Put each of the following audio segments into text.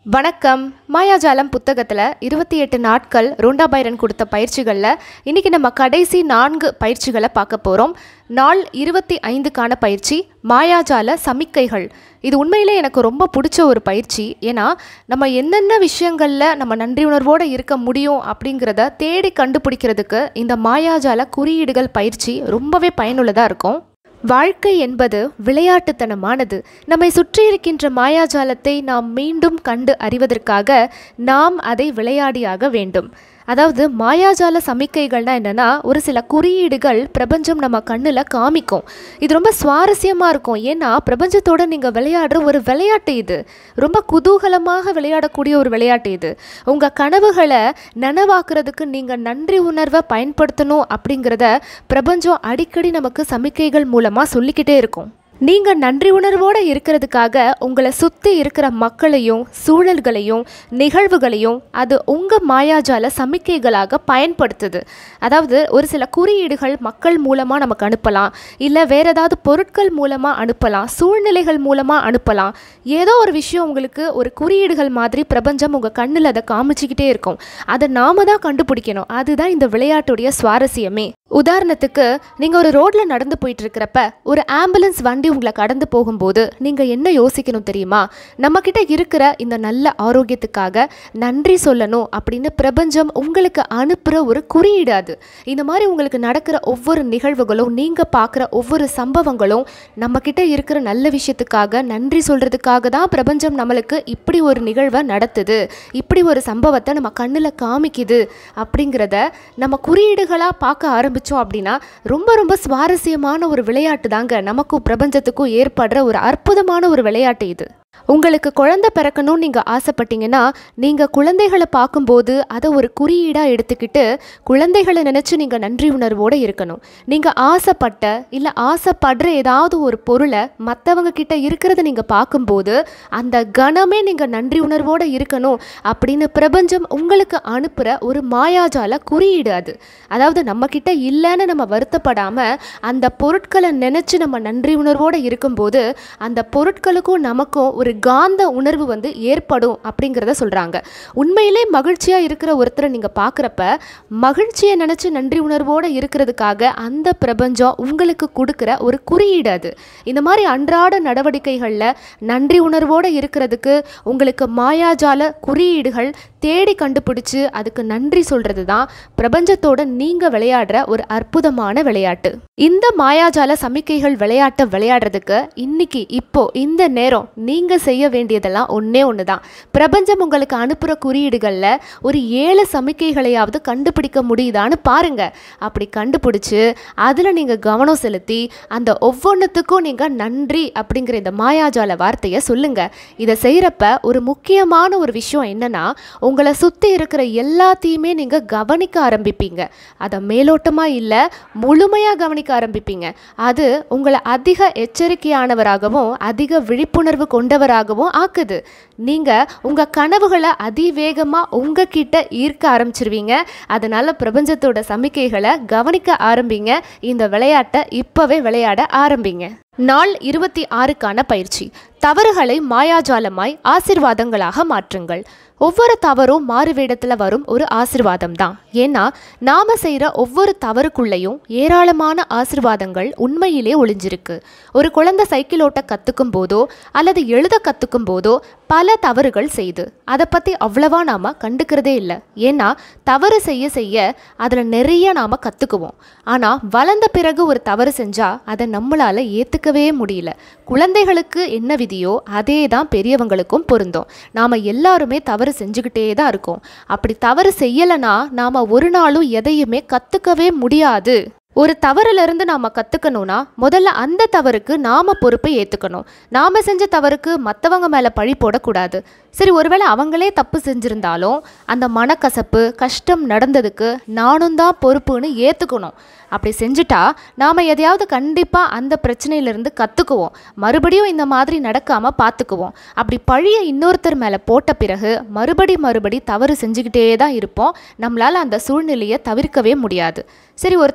வணக்கம் மாயாஜாலம் புத்தகத்தில் இருபத்தி எட்டு நாட்கள் ரோண்டா பைரன் கொடுத்த பயிற்சிகளில் இன்றைக்கி நம்ம கடைசி நான்கு பயிற்சிகளை பார்க்க போகிறோம் நாள் இருபத்தி ஐந்துக்கான பயிற்சி மாயாஜால சமிக்கைகள் இது உண்மையிலே எனக்கு ரொம்ப பிடிச்ச ஒரு பயிற்சி ஏன்னா நம்ம என்னென்ன விஷயங்களில் நம்ம நன்றி உணர்வோடு இருக்க முடியும் அப்படிங்கிறத தேடி கண்டுபிடிக்கிறதுக்கு இந்த மாயாஜால குறியீடுகள் பயிற்சி ரொம்பவே பயனுள்ளதாக இருக்கும் வாழ்க்கை என்பது விளையாட்டுத்தனமானது நம்மை சுற்றி இருக்கின்ற மாயாஜாலத்தை நாம் மீண்டும் கண்டு அறிவதற்காக நாம் அதை விளையாடியாக வேண்டும் அதாவது மாயாஜால சமிக்கைகள்னா என்னென்னா ஒரு சில குறியீடுகள் பிரபஞ்சம் நம்ம கண்ணில் காமிக்கும் இது ரொம்ப சுவாரஸ்யமாக இருக்கும் ஏன்னா பிரபஞ்சத்தோட நீங்கள் விளையாடுற ஒரு விளையாட்டு இது ரொம்ப குதூகலமாக விளையாடக்கூடிய ஒரு விளையாட்டு இது உங்கள் கனவுகளை நனவாக்குறதுக்கு நீங்கள் நன்றி உணர்வை பயன்படுத்தணும் அப்படிங்கிறத பிரபஞ்சம் அடிக்கடி நமக்கு சமிக்கைகள் மூலமாக சொல்லிக்கிட்டே இருக்கும் நீங்கள் நன்றி உணர்வோடு இருக்கிறதுக்காக உங்களை சுற்றி இருக்கிற மக்களையும் சூழல்களையும் நிகழ்வுகளையும் அது உங்கள் மாயாஜால சமிக்கைகளாக பயன்படுத்துது அதாவது ஒரு சில குறியீடுகள் மக்கள் மூலமாக நமக்கு அனுப்பலாம் இல்லை வேறு ஏதாவது பொருட்கள் மூலமாக அனுப்பலாம் சூழ்நிலைகள் மூலமாக அனுப்பலாம் ஏதோ ஒரு விஷயம் உங்களுக்கு ஒரு குறியீடுகள் மாதிரி பிரபஞ்சம் உங்கள் கண்ணில் அதை காமிச்சிக்கிட்டே இருக்கும் அதை நாம தான் கண்டுபிடிக்கணும் அதுதான் இந்த விளையாட்டுடைய சுவாரஸ்யமே உதாரணத்துக்கு நீங்கள் ஒரு ரோட்டில் நடந்து போயிட்டு இருக்கிறப்ப ஒரு ஆம்புலன்ஸ் வண்டி உங்களை கடந்து போகும்போது நீங்கள் என்ன யோசிக்கணும் தெரியுமா நம்மக்கிட்ட இருக்கிற இந்த நல்ல ஆரோக்கியத்துக்காக நன்றி சொல்லணும் அப்படின்னு பிரபஞ்சம் உங்களுக்கு அனுப்புகிற ஒரு குறியீடு அது இந்த மாதிரி உங்களுக்கு நடக்கிற ஒவ்வொரு நிகழ்வுகளும் நீங்கள் பார்க்குற ஒவ்வொரு சம்பவங்களும் நம்மக்கிட்ட இருக்கிற நல்ல விஷயத்துக்காக நன்றி சொல்கிறதுக்காக தான் பிரபஞ்சம் நம்மளுக்கு இப்படி ஒரு நிகழ்வை நடத்துது இப்படி ஒரு சம்பவத்தை நம்ம கண்ணில் காமிக்குது அப்படிங்கிறத நம்ம குறியீடுகளாக பார்க்க ஆரம்பித்தோம் அப்படின்னா ரொம்ப ரொம்ப சுவாரஸ்யமான ஒரு விளையாட்டு தாங்க நமக்கும் பிரபஞ்சத்துக்கும் ஏற்படுற ஒரு அற்புதமான ஒரு விளையாட்டு இது உங்களுக்கு குழந்தை பிறக்கணும்னு நீங்கள் ஆசைப்பட்டீங்கன்னா நீங்கள் குழந்தைகளை பார்க்கும்போது அதை ஒரு குறியீடாக எடுத்துக்கிட்டு குழந்தைகளை நினச்சி நீங்கள் நன்றி உணர்வோடு இருக்கணும் நீங்கள் ஆசைப்பட்ட இல்லை ஆசைப்படுற ஏதாவது ஒரு பொருளை மற்றவங்க கிட்ட இருக்கிறத நீங்கள் பார்க்கும்போது அந்த கணமே நீங்கள் நன்றி உணர்வோடு இருக்கணும் அப்படின்னு பிரபஞ்சம் உங்களுக்கு அனுப்புகிற ஒரு மாயாஜால குறியீடு அது அதாவது நம்மக்கிட்ட இல்லைன்னு நம்ம வருத்தப்படாமல் அந்த பொருட்களை நினச்சி நம்ம நன்றி உணர்வோடு இருக்கும்போது அந்த பொருட்களுக்கும் நமக்கும் ஒரு காந்த உணர்வு வந்து ஏற்படும் அப்படிங்கிறத சொல்கிறாங்க உண்மையிலே மகிழ்ச்சியாக இருக்கிற ஒருத்தரை நீங்கள் பார்க்குறப்ப மகிழ்ச்சியை நினச்சி நன்றி உணர்வோடு இருக்கிறதுக்காக அந்த பிரபஞ்சம் உங்களுக்கு கொடுக்குற ஒரு குறியீடு அது இந்த மாதிரி அன்றாட நடவடிக்கைகளில் நன்றி உணர்வோடு இருக்கிறதுக்கு உங்களுக்கு மாயாஜால குறியீடுகள் தேடி கண்டுபிடிச்சு அதுக்கு நன்றி சொல்கிறது தான் பிரபஞ்சத்தோட நீங்கள் விளையாடுற ஒரு அற்புதமான விளையாட்டு இந்த மாயாஜால சமிக்கைகள் விளையாட்டை விளையாடுறதுக்கு இன்னைக்கு இப்போ இந்த நேரம் நீங்கள் செய்ய வேண்டியதெல்லாம் ஒன்றே ஒன்று தான் பிரபஞ்சம் உங்களுக்கு அனுப்புகிற குறியீடுகளில் ஒரு ஏழு சமிக்கைகளையாவது கண்டுபிடிக்க முடியுதான்னு பாருங்க அப்படி கண்டுபிடிச்சு அதில் நீங்கள் கவனம் செலுத்தி அந்த ஒவ்வொன்றுத்துக்கும் நீங்கள் நன்றி அப்படிங்கிற இந்த மாயாஜால வார்த்தையை சொல்லுங்கள் இதை செய்கிறப்ப ஒரு முக்கியமான ஒரு விஷயம் என்னன்னா உங்களை சுற்றி இருக்கிற எல்லாத்தையுமே நீங்கள் கவனிக்க ஆரம்பிப்பீங்க அதை மேலோட்டமாக இல்லை முழுமையாக கவனிக்க ஆரம்பிப்பீங்க அது உங்களை அதிக எச்சரிக்கையானவராகவும் அதிக விழிப்புணர்வு கொண்டவராகவும் ஆக்குது நீங்கள் உங்கள் கனவுகளை அதிவேகமாக உங்ககிட்ட ஈர்க்க ஆரம்பிச்சிருவீங்க அதனால் பிரபஞ்சத்தோட சமிக்கைகளை கவனிக்க ஆரம்பிங்க இந்த விளையாட்டை இப்போவே விளையாட ஆரம்பிங்க நாள் இருபத்தி ஆறுக்கான பயிற்சி தவறுகளை மாயாஜாலமாய் ஆசிர்வாதங்களாக மாற்றுங்கள் ஒவ்வொரு தவறும் மாறுவேடத்தில் வரும் ஒரு ஆசிர்வாதம் தான் ஏன்னா நாம செய்கிற ஒவ்வொரு தவறுக்குள்ளேயும் ஏராளமான ஆசிர்வாதங்கள் உண்மையிலே ஒளிஞ்சிருக்கு ஒரு குழந்தை சைக்கிள் ஓட்ட கற்றுக்கும் போதோ அல்லது எழுத கற்றுக்கும் போதோ பல தவறுகள் செய்து அதை பற்றி அவ்வளவா நாம் கண்டுக்கிறதே இல்லை ஏன்னா தவறு செய்ய செய்ய அதில் நிறைய நாம் கற்றுக்குவோம் ஆனால் வளர்ந்த பிறகு ஒரு தவறு செஞ்சால் அதை நம்மளால் ஏற்றுக்கவே முடியல குழந்தைகளுக்கு என்ன விதியோ அதே தான் பெரியவங்களுக்கும் பொருந்தும் நாம் எல்லாருமே தவறு செஞ்சுக்கிட்டே தான் இருக்கோம் அப்படி தவறு செய்யலைன்னா நாம் ஒரு நாளும் எதையுமே கற்றுக்கவே முடியாது ஒரு தவறிலிருந்து நாம் கற்றுக்கணும்னா முதல்ல அந்த தவறுக்கு நாம் பொறுப்பை ஏற்றுக்கணும் நாம் செஞ்ச தவறுக்கு மற்றவங்க மேலே பழி போடக்கூடாது சரி ஒருவேளை அவங்களே தப்பு செஞ்சுருந்தாலும் அந்த மனக்கசப்பு கஷ்டம் நடந்ததுக்கு நானும் தான் பொறுப்புன்னு ஏற்றுக்கணும் அப்படி செஞ்சுட்டா நாம் எதையாவது கண்டிப்பாக அந்த பிரச்சனையிலேருந்து கற்றுக்குவோம் மறுபடியும் இந்த மாதிரி நடக்காமல் பார்த்துக்குவோம் அப்படி பழியை இன்னொருத்தர் மேலே போட்ட பிறகு மறுபடி மறுபடி தவறு செஞ்சுக்கிட்டே தான் இருப்போம் நம்மளால் அந்த சூழ்நிலையை தவிர்க்கவே முடியாது சரி ஒரு தப்புலேருந்து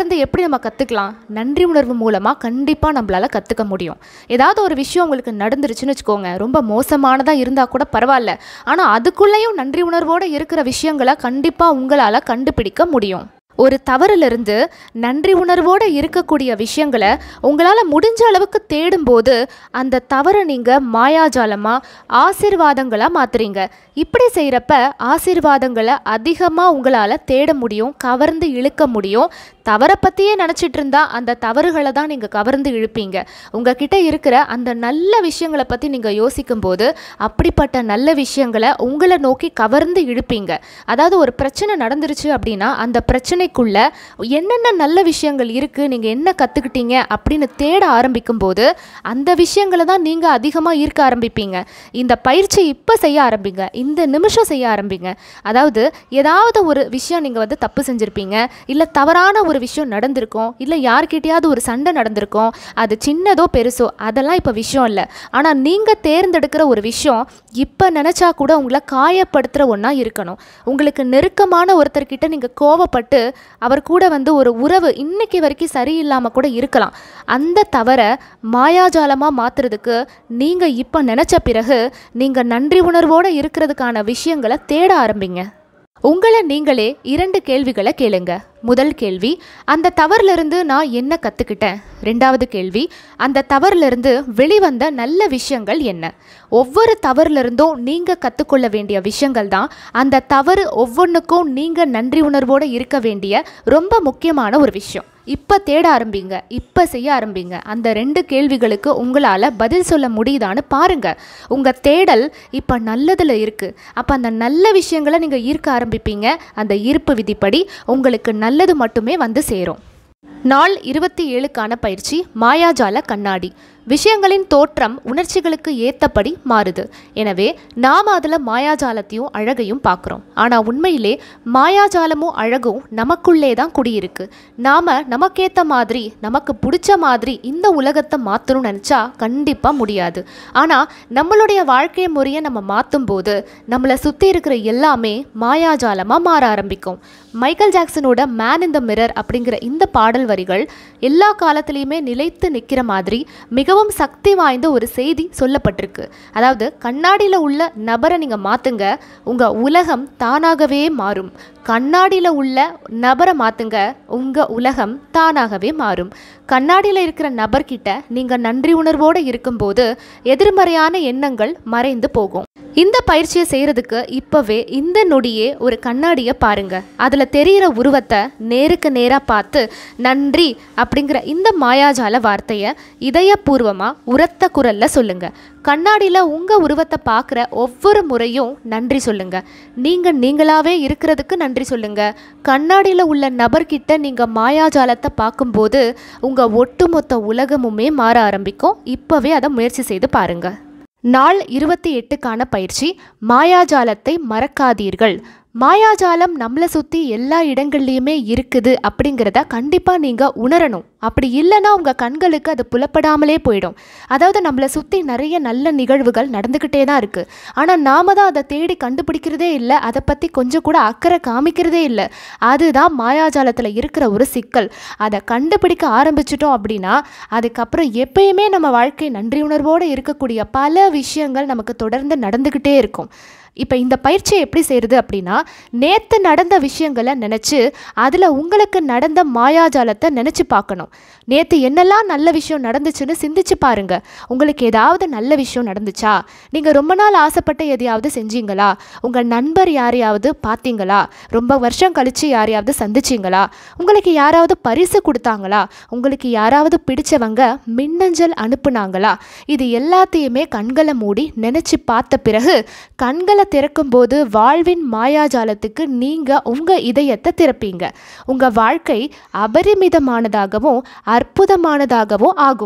இருந்து எப்படி நம்ம கற்றுக்கலாம் நன்றி உணர்வு மூலமாக கண்டிப்பாக நம்மளால் கற்றுக்க முடியும் ஏதாவது ஒரு விஷயம் உங்களுக்கு நடந்துருச்சுன்னு வச்சுக்கோங்க ரொம்ப மோசமானதாக இருந்தால் கூட பரவாயில்ல ஆனால் அதுக்குள்ளேயும் நன்றி உணர்வோடு இருக்கிற விஷயங்களை கண்டிப்பாக உங்களால் கண்டுபிடிக்க முடியும் ஒரு தவறிலிருந்து நன்றி உணர்வோடு இருக்கக்கூடிய விஷயங்களை உங்களால் முடிஞ்ச அளவுக்கு தேடும்போது அந்த தவறை நீங்கள் மாயாஜாலமாக ஆசீர்வாதங்களாக மாற்றுறீங்க இப்படி செய்கிறப்ப ஆசீர்வாதங்களை அதிகமாக உங்களால் தேட முடியும் கவர்ந்து இழுக்க முடியும் தவறை பற்றியே நினச்சிட்டு இருந்தா அந்த தவறுகளை தான் நீங்கள் கவர்ந்து இழுப்பீங்க உங்ககிட்ட இருக்கிற அந்த நல்ல விஷயங்களை பற்றி நீங்கள் யோசிக்கும்போது அப்படிப்பட்ட நல்ல விஷயங்களை உங்களை நோக்கி கவர்ந்து இழுப்பீங்க அதாவது ஒரு பிரச்சனை நடந்துருச்சு அப்படின்னா அந்த பிரச்சனைக்குள்ள என்னென்ன நல்ல விஷயங்கள் இருக்குது நீங்கள் என்ன கற்றுக்கிட்டீங்க அப்படின்னு தேட ஆரம்பிக்கும் போது அந்த விஷயங்களை தான் நீங்கள் அதிகமாக ஈர்க்க ஆரம்பிப்பீங்க இந்த பயிற்சி இப்போ செய்ய ஆரம்பிங்க இந்த நிமிஷம் செய்ய ஆரம்பிங்க அதாவது ஏதாவது ஒரு விஷயம் நீங்கள் வந்து தப்பு செஞ்சுருப்பீங்க இல்லை தவறான ஒரு விஷயம் நடந்திருக்கும் இல்லை யார்கிட்டயாவது ஒரு சண்டை நடந்திருக்கும் அது சின்னதோ பெருசோ அதெல்லாம் இப்போ விஷயம் இல்லை ஆனால் நீங்கள் தேர்ந்தெடுக்கிற ஒரு விஷயம் இப்போ நினச்சா கூட உங்களை காயப்படுத்துகிற ஒன்றா இருக்கணும் உங்களுக்கு நெருக்கமான ஒருத்தர்கிட்ட நீங்கள் கோவப்பட்டு அவர் கூட வந்து ஒரு உறவு இன்னைக்கு வரைக்கும் சரியில்லாமல் கூட இருக்கலாம் அந்த தவறை மாயாஜாலமாக மாற்றுறதுக்கு நீங்கள் இப்போ நினச்ச பிறகு நீங்கள் நன்றி உணர்வோடு இருக்கிறதுக்கான விஷயங்களை தேட ஆரம்பிங்க உங்களை நீங்களே இரண்டு கேள்விகளை கேளுங்க முதல் கேள்வி அந்த தவறிலிருந்து நான் என்ன கற்றுக்கிட்டேன் ரெண்டாவது கேள்வி அந்த தவறிலிருந்து வெளிவந்த நல்ல விஷயங்கள் என்ன ஒவ்வொரு தவறிலிருந்தும் நீங்கள் கற்றுக்கொள்ள வேண்டிய விஷயங்கள் தான் அந்த தவறு ஒவ்வொன்றுக்கும் நீங்கள் நன்றி உணர்வோடு இருக்க வேண்டிய ரொம்ப முக்கியமான ஒரு விஷயம் இப்போ தேட ஆரம்பிங்க இப்போ செய்ய ஆரம்பிங்க அந்த ரெண்டு கேள்விகளுக்கு உங்களால் பதில் சொல்ல முடியுதான்னு பாருங்க உங்கள் தேடல் இப்போ நல்லதில் இருக்குது அப்போ அந்த நல்ல விஷயங்களை நீங்கள் ஈர்க்க ஆரம்பிப்பீங்க அந்த ஈர்ப்பு விதிப்படி உங்களுக்கு நல்லது மட்டுமே வந்து சேரும் நாள் இருபத்தி ஏழுக்கான பயிற்சி மாயாஜால கண்ணாடி விஷயங்களின் தோற்றம் உணர்ச்சிகளுக்கு ஏத்தபடி மாறுது எனவே நாம் அதில் மாயாஜாலத்தையும் அழகையும் பார்க்குறோம் ஆனால் உண்மையிலே மாயாஜாலமும் அழகும் நமக்குள்ளே தான் குடியிருக்கு நாம் நமக்கேற்ற மாதிரி நமக்கு பிடிச்ச மாதிரி இந்த உலகத்தை மாற்றணும்னு நினச்சா கண்டிப்பாக முடியாது ஆனால் நம்மளுடைய வாழ்க்கை முறையை நம்ம மாற்றும் போது நம்மளை சுற்றி இருக்கிற எல்லாமே மாயாஜாலமாக மாற ஆரம்பிக்கும் மைக்கேல் ஜாக்சனோட மேன் இன் த மிரர் அப்படிங்கிற இந்த பாடல் வரிகள் எல்லா காலத்துலேயுமே நிலைத்து நிற்கிற மாதிரி மிகவும் சக்தி வாய்ந்த ஒரு செய்தி சொல்லப்பட்டிருக்கு அதாவது கண்ணாடியில் உள்ள நபரை நீங்கள் மாற்றுங்க உங்கள் உலகம் தானாகவே மாறும் கண்ணாடியில் உள்ள நபரை மாற்றுங்க உங்கள் உலகம் தானாகவே மாறும் கண்ணாடியில் இருக்கிற நபர்கிட்ட நீங்கள் நன்றி உணர்வோடு இருக்கும்போது எதிர்மறையான எண்ணங்கள் மறைந்து போகும் இந்த பயிற்சியை செய்கிறதுக்கு இப்போவே இந்த நொடியே ஒரு கண்ணாடியை பாருங்க அதில் தெரிகிற உருவத்தை நேருக்கு நேராக பார்த்து நன்றி அப்படிங்கிற இந்த மாயாஜால வார்த்தையை இதயபூர்வமாக உரத்த குரலில் சொல்லுங்க கண்ணாடியில் உங்கள் உருவத்தை பார்க்குற ஒவ்வொரு முறையும் நன்றி சொல்லுங்க நீங்கள் நீங்களாவே இருக்கிறதுக்கு நன்றி சொல்லுங்க கண்ணாடியில் உள்ள நபர்கிட்ட நீங்கள் மாயாஜாலத்தை பார்க்கும்போது உங்கள் ஒட்டுமொத்த உலகமுமே மாற ஆரம்பிக்கும் இப்போவே அதை முயற்சி செய்து பாருங்கள் நாள் இருபத்தி எட்டுக்கான பயிற்சி மாயாஜாலத்தை மறக்காதீர்கள் மாயாஜாலம் நம்மளை சுற்றி எல்லா இடங்கள்லையுமே இருக்குது அப்படிங்கிறத கண்டிப்பாக நீங்கள் உணரணும் அப்படி இல்லைன்னா உங்கள் கண்களுக்கு அது புலப்படாமலே போயிடும் அதாவது நம்மளை சுற்றி நிறைய நல்ல நிகழ்வுகள் நடந்துக்கிட்டே தான் இருக்குது ஆனால் நாம தான் அதை தேடி கண்டுபிடிக்கிறதே இல்லை அதை பற்றி கொஞ்சம் கூட அக்கறை காமிக்கிறதே இல்லை அதுதான் மாயாஜாலத்தில் இருக்கிற ஒரு சிக்கல் அதை கண்டுபிடிக்க ஆரம்பிச்சிட்டோம் அப்படின்னா அதுக்கப்புறம் எப்பயுமே நம்ம வாழ்க்கை நன்றி உணர்வோடு இருக்கக்கூடிய பல விஷயங்கள் நமக்கு தொடர்ந்து நடந்துக்கிட்டே இருக்கும் இப்போ இந்த பயிற்சியை எப்படி செய்கிறது அப்படின்னா நேற்று நடந்த விஷயங்களை நினச்சி அதில் உங்களுக்கு நடந்த மாயாஜாலத்தை நினச்சி பார்க்கணும் நேற்று என்னெல்லாம் நல்ல விஷயம் நடந்துச்சுன்னு சிந்திச்சு பாருங்க உங்களுக்கு ஏதாவது நல்ல விஷயம் நடந்துச்சா நீங்கள் ரொம்ப நாள் ஆசைப்பட்ட எதையாவது செஞ்சீங்களா உங்கள் நண்பர் யாரையாவது பார்த்தீங்களா ரொம்ப வருஷம் கழித்து யாரையாவது சந்திச்சிங்களா உங்களுக்கு யாராவது பரிசு கொடுத்தாங்களா உங்களுக்கு யாராவது பிடிச்சவங்க மின்னஞ்சல் அனுப்புனாங்களா இது எல்லாத்தையுமே கண்களை மூடி நினச்சி பார்த்த பிறகு கண்களை திறக்கும்போது வாழ்வின் மாயாஜாலத்துக்கு நீங்கள் உங்கள் இதயத்தை திறப்பீங்க உங்கள் வாழ்க்கை அபரிமிதமானதாகவும் அற்புதமானதாகவும் ஆகும்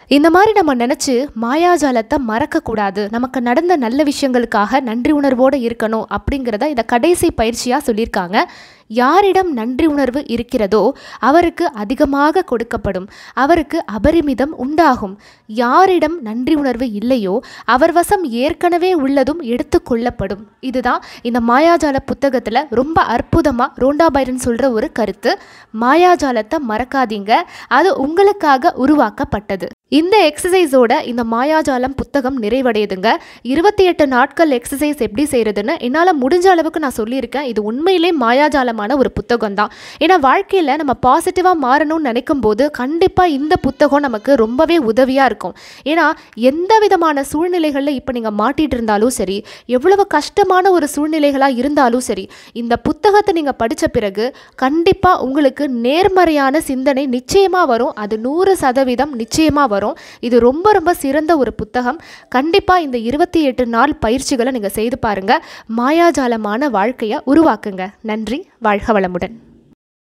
இந்த மாதிரி நம்ம நினச்சி மாயாஜாலத்தை மறக்கக்கூடாது நமக்கு நடந்த நல்ல விஷயங்களுக்காக நன்றி உணர்வோடு இருக்கணும் அப்படிங்கிறத இந்த கடைசி பயிற்சியாக சொல்லியிருக்காங்க யாரிடம் நன்றி உணர்வு இருக்கிறதோ அவருக்கு அதிகமாக கொடுக்கப்படும் அவருக்கு அபரிமிதம் உண்டாகும் யாரிடம் நன்றி உணர்வு இல்லையோ அவர் வசம் ஏற்கனவே உள்ளதும் எடுத்து கொள்ளப்படும் இதுதான் இந்த மாயாஜால புத்தகத்தில் ரொம்ப அற்புதமாக ரோண்டா பைரன் சொல்கிற ஒரு கருத்து மாயாஜாலத்தை மறக்காதீங்க அது உங்களுக்காக உருவாக்கப்பட்டது இந்த எக்ஸசைஸோட இந்த மாயாஜாலம் புத்தகம் நிறைவடையுதுங்க இருபத்தி எட்டு நாட்கள் எக்ஸசைஸ் எப்படி செய்கிறதுன்னு என்னால் முடிஞ்ச அளவுக்கு நான் சொல்லியிருக்கேன் இது உண்மையிலே மாயாஜாலமான ஒரு புத்தகம் தான் ஏன்னா வாழ்க்கையில் நம்ம பாசிட்டிவாக மாறணும்னு நினைக்கும் போது கண்டிப்பாக இந்த புத்தகம் நமக்கு ரொம்பவே உதவியாக இருக்கும் ஏன்னா எந்த விதமான சூழ்நிலைகளில் இப்போ நீங்கள் மாட்டிட்டு இருந்தாலும் சரி எவ்வளவு கஷ்டமான ஒரு சூழ்நிலைகளாக இருந்தாலும் சரி இந்த புத்தகத்தை நீங்கள் படித்த பிறகு கண்டிப்பாக உங்களுக்கு நேர்மறையான சிந்தனை நிச்சயமாக வரும் அது நூறு சதவீதம் நிச்சயமாக வரும் இது ரொம்ப ரொம்ப சிறந்த ஒரு புத்தகம் கண்டிப்பாக இந்த இருபத்தி எட்டு நாள் பயிற்சிகளை நீங்கள் செய்து பாருங்கள் மாயாஜாலமான வாழ்க்கையை உருவாக்குங்க நன்றி வாழ்க வளமுடன்